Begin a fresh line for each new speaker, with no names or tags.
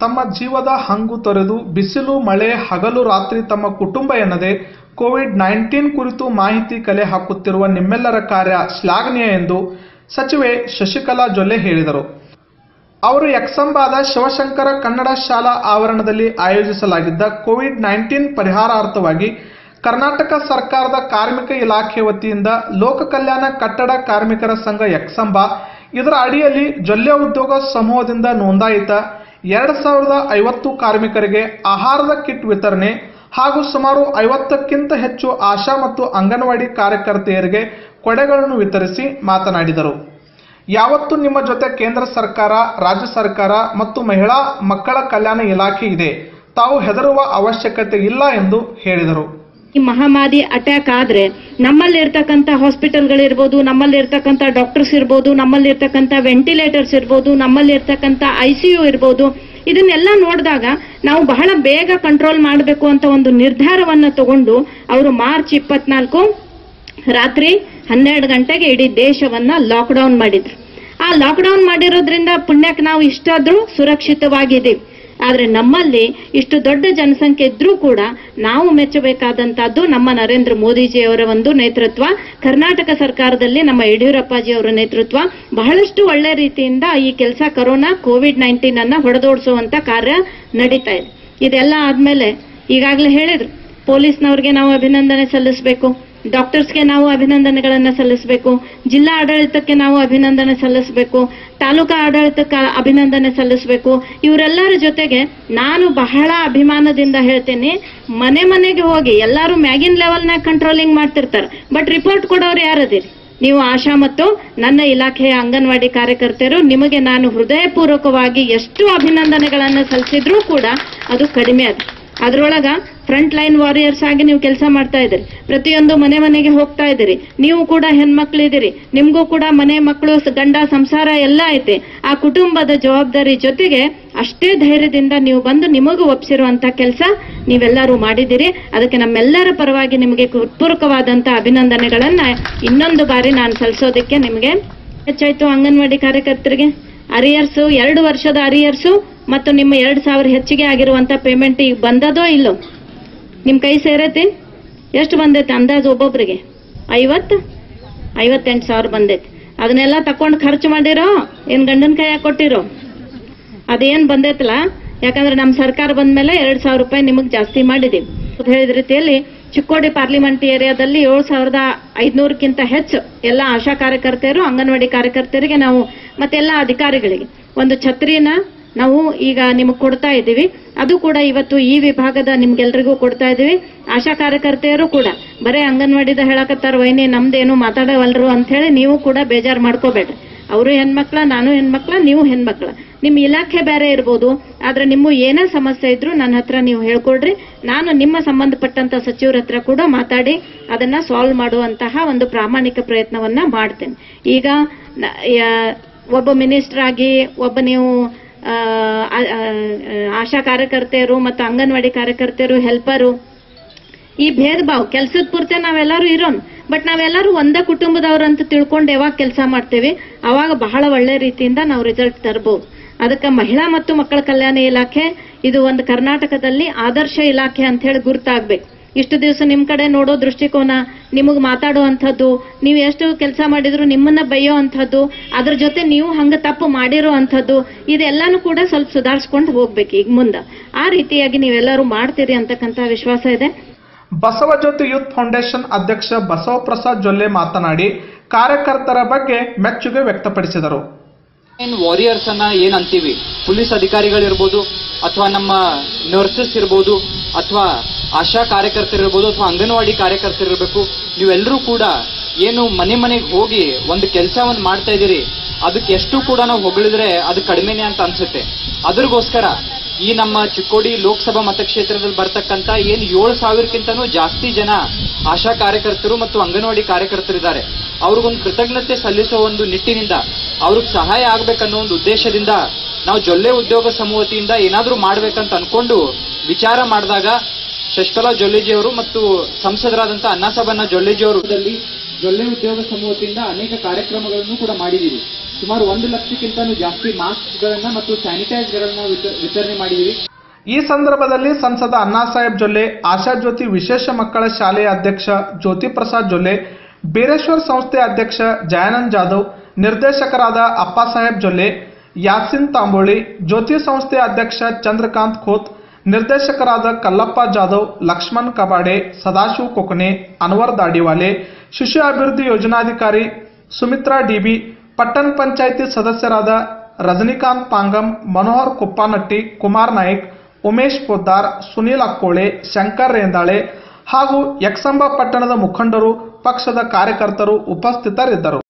ತಮ್ಮ ಜೀವದ ಹಂಗು ತೊರೆದು ಬಿಸಿಲು ಮಳೆ ಹಗಲು ರಾತ್ರಿ ತಮ್ಮ ಕುಟುಂಬ ಎನ್ನದೆ ಕೋವಿಡ್ ನೈನ್ಟೀನ್ ಕುರಿತು ಮಾಹಿತಿ ಕಲೆ ಹಾಕುತ್ತಿರುವ ನಿಮ್ಮೆಲ್ಲರ ಕಾರ್ಯ ಶ್ಲಾಘನೀಯ ಎಂದು ಸಚಿವೆ ಶಶಿಕಲಾ ಜೊಲ್ಲೆ ಹೇಳಿದರು ಅವರು ಯಕ್ಷಂಬಾದ ಶಿವಶಂಕರ ಕನ್ನಡ ಶಾಲಾ ಆವರಣದಲ್ಲಿ ಆಯೋಜಿಸಲಾಗಿದ್ದ ಕೋವಿಡ್ ನೈನ್ಟೀನ್ ಪರಿಹಾರಾರ್ಥವಾಗಿ ಕರ್ನಾಟಕ ಸರ್ಕಾರದ ಕಾರ್ಮಿಕ ಇಲಾಖೆ ವತಿಯಿಂದ ಲೋಕ ಕಲ್ಯಾಣ ಕಟ್ಟಡ ಕಾರ್ಮಿಕರ ಸಂಘ ಯಕ್ಷಂಬ ಇದರ ಅಡಿಯಲ್ಲಿ ಜೊಲ್ಲೆ ಉದ್ಯೋಗ ಸಮೂಹದಿಂದ ನೋಂದಾಯಿತ ಎರಡು ಸಾವಿರದ ಐವತ್ತು ಕಾರ್ಮಿಕರಿಗೆ ಆಹಾರದ ಕಿಟ್ ವಿತರಣೆ ಹಾಗೂ ಸುಮಾರು ಐವತ್ತಕ್ಕಿಂತ ಹೆಚ್ಚು ಆಶಾ ಮತ್ತು ಅಂಗನವಾಡಿ ಕಾರ್ಯಕರ್ತೆಯರಿಗೆ ಕೊಡೆಗಳನ್ನು ವಿತರಿಸಿ ಮಾತನಾಡಿದರು ಯಾವತ್ತು ನಿಮ್ಮ ಜೊತೆ ಕೇಂದ್ರ ಸರ್ಕಾರ ರಾಜ್ಯ ಸರ್ಕಾರ ಮತ್ತು ಮಹಿಳಾ ಮಕ್ಕಳ ಕಲ್ಯಾಣ ಇಲಾಖೆ ಇದೆ ತಾವು ಹೆದರುವ ಅವಶ್ಯಕತೆ ಇಲ್ಲ ಎಂದು ಹೇಳಿದರು
ಈ ಮಹಾಮಾರಿ ಅಟ್ಯಾಕ್ ಆದ್ರೆ ನಮ್ಮಲ್ಲಿ ಇರ್ತಕ್ಕಂಥ ಹಾಸ್ಪಿಟಲ್ಗಳಿರ್ಬೋದು ನಮ್ಮಲ್ಲಿ ಇರ್ತಕ್ಕಂಥ ಡಾಕ್ಟರ್ಸ್ ಇರ್ಬೋದು ನಮ್ಮಲ್ಲಿ ಇರ್ತಕ್ಕಂಥ ವೆಂಟಿಲೇಟರ್ಸ್ ಇರ್ಬೋದು ನಮ್ಮಲ್ಲಿ ಇರ್ತಕ್ಕಂಥ ಐ ಸಿ ಯು ಇರ್ಬೋದು ಇದನ್ನೆಲ್ಲ ನೋಡಿದಾಗ ನಾವು ಬಹಳ ಬೇಗ ಕಂಟ್ರೋಲ್ ಮಾಡಬೇಕು ಅಂತ ಒಂದು ನಿರ್ಧಾರವನ್ನ ತಗೊಂಡು ಅವರು ಮಾರ್ಚ್ ಇಪ್ಪತ್ನಾಲ್ಕು ರಾತ್ರಿ ಹನ್ನೆರಡು ಗಂಟೆಗೆ ಇಡೀ ದೇಶವನ್ನ ಲಾಕ್ಡೌನ್ ಮಾಡಿದ್ರು ಆ ಲಾಕ್ಡೌನ್ ಮಾಡಿರೋದ್ರಿಂದ ಪುಣ್ಯಕ್ಕೆ ನಾವು ಇಷ್ಟಾದ್ರೂ ಸುರಕ್ಷಿತವಾಗಿದ್ದೀವಿ ಆದ್ರೆ ನಮ್ಮಲ್ಲಿ ಇಷ್ಟು ದೊಡ್ಡ ಜನಸಂಖ್ಯೆ ಇದ್ರೂ ಕೂಡ ನಾವು ಮೆಚ್ಚಬೇಕಾದಂತಹದ್ದು ನಮ್ಮ ನರೇಂದ್ರ ಮೋದಿಜಿಯವರ ಒಂದು ನೇತೃತ್ವ ಕರ್ನಾಟಕ ಸರ್ಕಾರದಲ್ಲಿ ನಮ್ಮ ಯಡಿಯೂರಪ್ಪಾಜಿ ಅವರ ನೇತೃತ್ವ ಬಹಳಷ್ಟು ಒಳ್ಳೆ ರೀತಿಯಿಂದ ಈ ಕೆಲಸ ಕರೋನಾ ಕೋವಿಡ್ ನೈನ್ಟೀನ್ ಅನ್ನ ಹೊಡೆದೋಡಿಸುವಂತ ಕಾರ್ಯ ನಡೀತಾ ಇದೆ ಇದೆಲ್ಲ ಆದ್ಮೇಲೆ ಈಗಾಗಲೇ ಹೇಳಿದ್ರು ಪೊಲೀಸ್ನವ್ರಿಗೆ ನಾವು ಅಭಿನಂದನೆ ಸಲ್ಲಿಸಬೇಕು ಡಾಕ್ಟರ್ಸ್ಗೆ ನಾವು ಅಭಿನಂದನೆಗಳನ್ನ ಸಲ್ಲಿಸಬೇಕು ಜಿಲ್ಲಾ ಆಡಳಿತಕ್ಕೆ ನಾವು ಅಭಿನಂದನೆ ಸಲ್ಲಿಸಬೇಕು ತಾಲೂಕಾ ಆಡಳಿತಕ್ಕೆ ಅಭಿನಂದನೆ ಸಲ್ಲಿಸಬೇಕು ಇವರೆಲ್ಲರ ಜೊತೆಗೆ ನಾನು ಬಹಳ ಅಭಿಮಾನದಿಂದ ಹೇಳ್ತೇನೆ ಮನೆ ಮನೆಗೆ ಹೋಗಿ ಎಲ್ಲರೂ ಮ್ಯಾಗಿನ್ ಲೆವೆಲ್ನಾಗ ಕಂಟ್ರೋಲಿಂಗ್ ಮಾಡ್ತಿರ್ತಾರೆ ಬಟ್ ರಿಪೋರ್ಟ್ ಕೊಡೋರು ಯಾರದಿರಿ ನೀವು ಆಶಾ ಮತ್ತು ನನ್ನ ಇಲಾಖೆಯ ಅಂಗನವಾಡಿ ಕಾರ್ಯಕರ್ತರು ನಿಮಗೆ ನಾನು ಹೃದಯಪೂರ್ವಕವಾಗಿ ಎಷ್ಟು ಅಭಿನಂದನೆಗಳನ್ನು ಸಲ್ಲಿಸಿದ್ರೂ ಕೂಡ ಅದು ಕಡಿಮೆ ಅದು ಅದ್ರೊಳಗ ಫ್ರಂಟ್ ಲೈನ್ ವಾರಿಯರ್ಸ್ ಆಗಿ ನೀವು ಕೆಲಸ ಮಾಡ್ತಾ ಇದ್ದೀರಿ ಪ್ರತಿಯೊಂದು ಮನೆ ಮನೆಗೆ ಹೋಗ್ತಾ ಇದ್ದೀರಿ ನೀವು ಕೂಡ ಹೆಣ್ಮಕ್ಳಿದ್ದೀರಿ ನಿಮ್ಗೂ ಕೂಡ ಮನೆ ಮಕ್ಕಳು ಸ- ಗಂಡ ಸಂಸಾರ ಎಲ್ಲ ಐತೆ ಆ ಕುಟುಂಬದ ಜವಾಬ್ದಾರಿ ಜೊತೆಗೆ ಅಷ್ಟೇ ಧೈರ್ಯದಿಂದ ನೀವು ಬಂದು ನಿಮಗೂ ಒಪ್ಸಿರುವಂತ ಕೆಲಸ ನೀವೆಲ್ಲರೂ ಮಾಡಿದ್ದೀರಿ ಅದಕ್ಕೆ ನಮ್ಮೆಲ್ಲರ ಪರವಾಗಿ ನಿಮಗೆ ಹೃತ್ಪೂರ್ವಕವಾದಂತ ಅಭಿನಂದನೆಗಳನ್ನ ಇನ್ನೊಂದು ಬಾರಿ ನಾನು ಸಲ್ಲಿಸೋದಕ್ಕೆ ನಿಮಗೆ ಹೆಚ್ಚಾಯ್ತು ಅಂಗನವಾಡಿ ಕಾರ್ಯಕರ್ತರಿಗೆ ಅರಿಯರ್ಸು ಎರಡು ವರ್ಷದ ಅರಿಯರ್ಸು ಮತ್ತು ನಿಮ್ಮ ಎರಡು ಸಾವಿರ ಹೆಚ್ಚಿಗೆ ಆಗಿರುವಂತ ಪೇಮೆಂಟ್ ಈಗ ಬಂದದೋ ಇಲ್ಲೋ ನಿಮ್ ಕೈ ಸೇರೈತಿ ಎಷ್ಟು ಬಂದೈತೆ ಅಂದಾಜು ಒಬ್ಬೊಬ್ರಿಗೆ ಐವತ್ತು ಐವತ್ತೆಂಟು ಸಾವಿರ ಬಂದೈತಿ ಅದನ್ನೆಲ್ಲ ತಕೊಂಡು ಖರ್ಚು ಮಾಡಿರೋ ಏನ್ ಗಂಡನ ಕೈಯಾಗ ಕೊಟ್ಟಿರೋ ಅದೇನ್ ಬಂದೈತಲ್ಲ ಯಾಕಂದ್ರೆ ನಮ್ಮ ಸರ್ಕಾರ ಬಂದ್ಮೇಲೆ ಎರಡ್ ಸಾವಿರ ರೂಪಾಯಿ ನಿಮಗೆ ಜಾಸ್ತಿ ಮಾಡಿದೀವಿ ಅಂತ ಹೇಳಿದ ರೀತಿಯಲ್ಲಿ ಚಿಕ್ಕೋಡಿ ಪಾರ್ಲಿಮೆಂಟ್ ಏರಿಯಾದಲ್ಲಿ ಏಳು ಸಾವಿರದ ಐದ್ನೂರಕ್ಕಿಂತ ಹೆಚ್ಚು ಎಲ್ಲ ಆಶಾ ಕಾರ್ಯಕರ್ತೆಯರು ಅಂಗನವಾಡಿ ಕಾರ್ಯಕರ್ತರಿಗೆ ನಾವು ಮತ್ತೆಲ್ಲ ಅಧಿಕಾರಿಗಳಿಗೆ ಒಂದು ಛತ್ರಿನ ನಾವು ಈಗ ನಿಮಗೆ ಕೊಡ್ತಾ ಇದ್ದೀವಿ ಅದು ಕೂಡ ಇವತ್ತು ಈ ವಿಭಾಗದ ನಿಮ್ಗೆಲ್ರಿಗೂ ಕೊಡ್ತಾ ಇದ್ದೀವಿ ಆಶಾ ಕಾರ್ಯಕರ್ತೆಯರು ಕೂಡ ಬರೇ ಅಂಗನವಾಡಿದ ಹೇಳಕತ್ತಾರ ವೈನಿ ನಮ್ದೇನು ಮಾತಾಡವಲ್ರು ಅಂತ ಹೇಳಿ ನೀವು ಕೂಡ ಬೇಜಾರು ಮಾಡ್ಕೋಬೇಡ್ರಿ ಅವರು ಹೆಣ್ಮಕ್ಳ ನಾನು ಹೆಣ್ಮಕ್ಳ ನೀವು ಹೆಣ್ಮಕ್ಳ ನಿಮ್ಮ ಇಲಾಖೆ ಬೇರೆ ಇರ್ಬೋದು ಆದ್ರೆ ನಿಮ್ಮ ಏನೇ ಸಮಸ್ಯೆ ಇದ್ರು ನನ್ನ ಹತ್ರ ನೀವು ಹೇಳ್ಕೊಡ್ರಿ ನಾನು ನಿಮ್ಮ ಸಂಬಂಧಪಟ್ಟಂತ ಸಚಿವರ ಹತ್ರ ಕೂಡ ಮಾತಾಡಿ ಅದನ್ನ ಸಾಲ್ವ್ ಮಾಡುವಂತಹ ಒಂದು ಪ್ರಾಮಾಣಿಕ ಪ್ರಯತ್ನವನ್ನ ಮಾಡ್ತೇನೆ ಈಗ ನ- ಯಾ- ಒಬ್ಬ ಮಿನಿಸ್ಟರ್ ಆಗಿ ಒಬ್ಬ ನೀವು ಆ, ಆ, ಆ, ಆಶಾ ಕಾರ್ಯಕರ್ತೆಯರು ಮತ್ತು ಅಂಗನವಾಡಿ ಕಾರ್ಯಕರ್ತೆಯರು ಹೆಲ್ಪರು ಈ ಭೇದ ಭಾವ ಕೆಲ್ಸದ ಪೂರ್ತಿ ನಾವೆಲ್ಲರೂ ಇರೋನ್ ಬಟ್ ನಾವೆಲ್ಲರೂ ಒಂದೇ ಕುಟುಂಬದವ್ರು ಅಂತ ತಿಳ್ಕೊಂಡು ಯಾವಾಗ ಕೆಲಸ ಮಾಡ್ತೇವೆ ಅವಾಗ ಬಹಳ ಒಳ್ಳೆ ರೀತಿಯಿಂದ ನಾವು ರಿಸಲ್ಟ್ ತರಬಹುದು ಅದಕ್ಕೆ ಮಹಿಳಾ ಮತ್ತು ಮಕ್ಕಳ ಕಲ್ಯಾಣ ಇಲಾಖೆ ಇದು ಒಂದು ಕರ್ನಾಟಕದಲ್ಲಿ ಆದರ್ಶ ಇಲಾಖೆ ಅಂತ ಹೇಳಿ ಗುರ್ತಾಗ್ಬೇಕು ಇಷ್ಟು ದಿವಸ ನಿಮ್ ಕಡೆ ನೋಡೋ ದೃಷ್ಟಿಕೋನ ನಿಮಗ್ ಮಾತಾಡುವಂಥದ್ದು ನೀವು ಎಷ್ಟು ಕೆಲಸ ಮಾಡಿದ್ರು ನಿಮ್ಮನ್ನ ಬೈಯೋ ಅಂಥದ್ದು ಅದ್ರ ಜೊತೆ ನೀವು ಹಂಗ ತಪ್ಪು ಮಾಡಿರೋ ಅಂಥದ್ದು ಇದೆಲ್ಲಾನು ಕೂಡ ಸ್ವಲ್ಪ ಸುಧಾರಿಸ್ಕೊಂಡು ಹೋಗ್ಬೇಕು ಈಗ ಮುಂದೆ ಆ ರೀತಿಯಾಗಿ ನೀವೆಲ್ಲರೂ ಮಾಡ್ತೀರಿ ಅಂತಕ್ಕಂಥ ವಿಶ್ವಾಸ ಇದೆ
ಬಸವಜ್ಯೋತಿ ಯೂತ್ ಫೌಂಡೇಶನ್ ಅಧ್ಯಕ್ಷ ಬಸವಪ್ರಸಾದ್ ಜೊಲ್ಲೆ ಮಾತನಾಡಿ ಕಾರ್ಯಕರ್ತರ ಬಗ್ಗೆ ಮೆಚ್ಚುಗೆ ವ್ಯಕ್ತಪಡಿಸಿದರು
ಏನ್ ವಾರಿಯರ್ಸ್ ಅನ್ನ ಏನ್ ಅಂತೀವಿ ಪೊಲೀಸ್ ಅಧಿಕಾರಿಗಳಿರ್ಬೋದು ಅಥವಾ ನಮ್ಮ ನರ್ಸಸ್ ಇರ್ಬೋದು ಅಥವಾ ಆಶಾ ಕಾರ್ಯಕರ್ತರಿರ್ಬೋದು ಅಥವಾ ಅಂಗನವಾಡಿ ಕಾರ್ಯಕರ್ತರಿರ್ಬೇಕು ನೀವೆಲ್ಲರೂ ಕೂಡ ಏನು ಮನೆ ಮನೆಗೆ ಹೋಗಿ ಒಂದು ಕೆಲಸವನ್ನು ಮಾಡ್ತಾ ಇದೀರಿ ಅದಕ್ಕೆ ಎಷ್ಟು ಕೂಡ ನಾವು ಹೊಗಳಿದ್ರೆ ಅದು ಕಡಿಮೆನೆ ಅಂತ ಅನ್ಸುತ್ತೆ ಅದ್ರಗೋಸ್ಕರ ಈ ನಮ್ಮ ಚಿಕ್ಕೋಡಿ ಲೋಕಸಭಾ ಮತಕ್ಷೇತ್ರದಲ್ಲಿ ಬರ್ತಕ್ಕಂತ ಏನ್ ಏಳು ಸಾವಿರಕ್ಕಿಂತನೂ ಜಾಸ್ತಿ ಜನ ಆಶಾ ಕಾರ್ಯಕರ್ತರು ಮತ್ತು ಅಂಗನವಾಡಿ ಕಾರ್ಯಕರ್ತರಿದ್ದಾರೆ ಅವ್ರಿಗೊಂದು ಕೃತಜ್ಞತೆ ಸಲ್ಲಿಸೋ ಒಂದು ನಿಟ್ಟಿನಿಂದ ಅವ್ರಿಗೆ ಸಹಾಯ ಆಗ್ಬೇಕನ್ನೋ ಒಂದು ಉದ್ದೇಶದಿಂದ ನಾವು ಜೊಲ್ಲೆ ಉದ್ಯೋಗ ಸಮೂಹತಿಯಿಂದ ಏನಾದ್ರೂ ಮಾಡ್ಬೇಕಂತ ಅನ್ಕೊಂಡು ವಿಚಾರ ಮಾಡಿದಾಗ ಶಶಿಕಲಾ ಜೊಲ್ಲೆಜಿ ಅವರು ಮತ್ತು ಸಂಸದರಾದಂತಹ ಅನ್ನಸಬನ್ನ ಜೊಲ್ಲೆಜಿ ಅವರು ಜೊಲ್ಲೆ ಉದ್ಯೋಗ ಸಮೂಹದಿಂದ ಅನೇಕ ಕಾರ್ಯಕ್ರಮಗಳನ್ನು ಕೂಡ ಮಾಡಿದ್ದೀವಿ ಸುಮಾರು ಒಂದು ಲಕ್ಷಕ್ಕಿಂತಲೂ ಜಾಸ್ತಿ ಮಾಸ್ಕ್ಗಳನ್ನ ಮತ್ತು ಸ್ಯಾನಿಟೈಸ್ಗಳನ್ನ ವಿತರಣೆ ಮಾಡಿದ್ದೀವಿ
ಈ ಸಂದರ್ಭದಲ್ಲಿ ಸಂಸದ ಅಣ್ಣಾಸಾಹೇಬ್ ಜೊಲ್ಲೆ ಆಶಾಜ್ಯೋತಿ ವಿಶೇಷ ಮಕ್ಕಳ ಶಾಲೆಯ ಅಧ್ಯಕ್ಷ ಜ್ಯೋತಿ ಪ್ರಸಾದ್ ಜೊಲ್ಲೆ ಬೀರೇಶ್ವರ್ ಸಂಸ್ಥೆ ಅಧ್ಯಕ್ಷ ಜಯಾನಂದ್ ಜಾಧವ್ ನಿರ್ದೇಶಕರಾದ ಅಪ್ಪಾಸಾಹೇಬ್ ಜೊಲ್ಲೆ ಯಾಸಿನ್ ತಾಂಬೋಳಿ ಜ್ಯೋತಿ ಸಂಸ್ಥೆ ಅಧ್ಯಕ್ಷ ಚಂದ್ರಕಾಂತ್ ಖೋತ್ ನಿರ್ದೇಶಕರಾದ ಕಲ್ಲಪ್ಪ ಜಾಧವ್ ಲಕ್ಷ್ಮಣ್ ಕಬಾಡೆ ಸದಾಶಿವ್ ಕೊಕನೆ ಅನ್ವರ್ ದಾಡಿವಾಲೆ ಶಿಶು ಅಭಿವೃದ್ಧಿ ಯೋಜನಾಧಿಕಾರಿ ಸುಮಿತ್ರಾ ಡಿಬಿ ಪಟ್ಟಣ ಪಂಚಾಯಿತಿ ಸದಸ್ಯರಾದ ರಜನಿಕಾಂತ್ ಪಾಂಗಂ ಮನೋಹರ್ ಕುಪ್ಪಾನಟ್ಟಿ ಕುಮಾರ್ ನಾಯ್ಕ್ ಉಮೇಶ್ ಪೊದ್ದಾರ್ ಸುನೀಲ್ ಅಕ್ಕೋಳೆ ಶಂಕರ್ ರೇಂದಾಳೆ ಹಾಗೂ ಯಕ್ಸಂಬ ಪಟ್ಟಣದ ಮುಖಂಡರು ಪಕ್ಷದ ಕಾರ್ಯಕರ್ತರು ಉಪಸ್ಥಿತರಿದ್ದರು